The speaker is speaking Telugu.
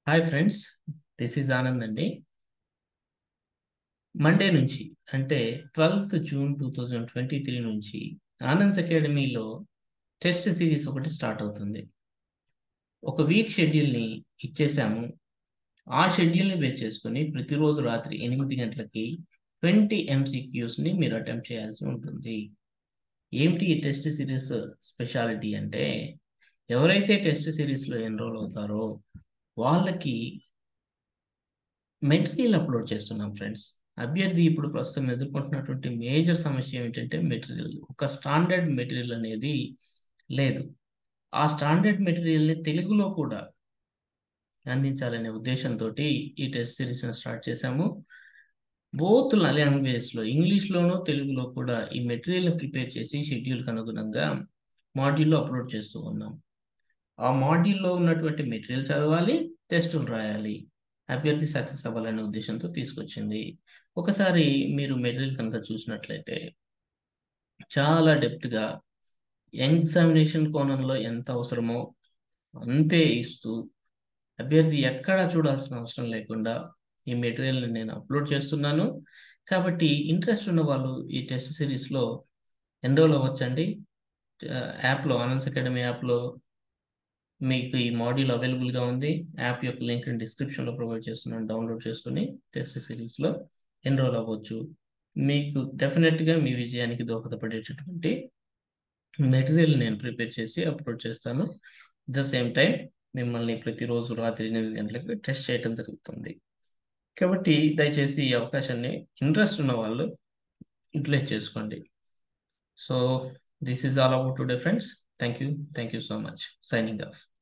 hi friends this is Anand అండి మండే నుంచి అంటే twelfth June two thousand twenty three నుంచి ఆనంద్స్ అకాడమీలో టెస్ట్ సిరీస్ ఒకటి స్టార్ట్ అవుతుంది ఒక వీక్ షెడ్యూల్ని ఇచ్చేసాము ఆ షెడ్యూల్ని బేస్ చేసుకుని ప్రతిరోజు రాత్రి ఎనిమిది గంటలకి ట్వంటీ ఎంసీక్యూస్ని మీరు అటెంప్ట్ చేయాల్సి ఉంటుంది ఏమిటి ఈ టెస్ట్ సిరీస్ స్పెషాలిటీ అంటే ఎవరైతే టెస్ట్ సిరీస్లో ఎన్రోల్ అవుతారో వాళ్ళకి మెటీరియల్ అప్లోడ్ చేస్తున్నాం ఫ్రెండ్స్ అభ్యర్థి ఇప్పుడు ప్రస్తుతం ఎదుర్కొంటున్నటువంటి మేజర్ సమస్య ఏమిటంటే మెటీరియల్ ఒక స్టాండర్డ్ మెటీరియల్ అనేది లేదు ఆ స్టాండర్డ్ మెటీరియల్ని తెలుగులో కూడా అందించాలనే ఉద్దేశంతో ఈ టెస్ట్ సిరీస్ని స్టార్ట్ చేశాము బోత్ లాంగ్వేజెస్లో ఇంగ్లీష్లోనూ తెలుగులో కూడా ఈ మెటీరియల్ని ప్రిపేర్ చేసి షెడ్యూల్కి అనుగుణంగా మాడ్యూల్లో అప్లోడ్ చేస్తూ ఉన్నాం ఆ మాడ్యూల్లో ఉన్నటువంటి మెటీరియల్ చదవాలి టెస్టులు రాయాలి అభ్యర్థి సక్సెస్ అవ్వాలనే ఉద్దేశంతో తీసుకొచ్చింది ఒకసారి మీరు మెటీరియల్ కనుక చూసినట్లయితే చాలా డెప్త్గా ఎగ్జామినేషన్ కోణంలో ఎంత అవసరమో అంతే ఇస్తూ అభ్యర్థి ఎక్కడా చూడాల్సిన అవసరం లేకుండా ఈ మెటీరియల్ని నేను అప్లోడ్ చేస్తున్నాను కాబట్టి ఇంట్రెస్ట్ ఉన్న వాళ్ళు ఈ టెస్ట్ సిరీస్లో ఎన్రోల్ అవ్వచ్చండి యాప్లో ఆనంద్ అకాడమీ యాప్లో మీకు ఈ మాడ్యూల్ అవైలబుల్గా ఉంది యాప్ యొక్క లింక్ డిస్క్రిప్షన్లో ప్రొవైడ్ చేస్తున్నాను డౌన్లోడ్ చేసుకుని టెస్ట్ సిరీస్లో ఎన్రోల్ అవ్వచ్చు మీకు డెఫినెట్గా మీ విజయానికి దోహదపడేటటువంటి మెటీరియల్ నేను ప్రిపేర్ చేసి అప్లోడ్ చేస్తాను ద సేమ్ టైం మిమ్మల్ని ప్రతిరోజు రాత్రి ఎనిమిది గంటలకు టెస్ట్ చేయడం జరుగుతుంది కాబట్టి దయచేసి ఈ అవకాశాన్ని ఇంట్రెస్ట్ ఉన్న వాళ్ళు యూటిలైజ్ చేసుకోండి so this is all about today friends thank you thank you so much signing of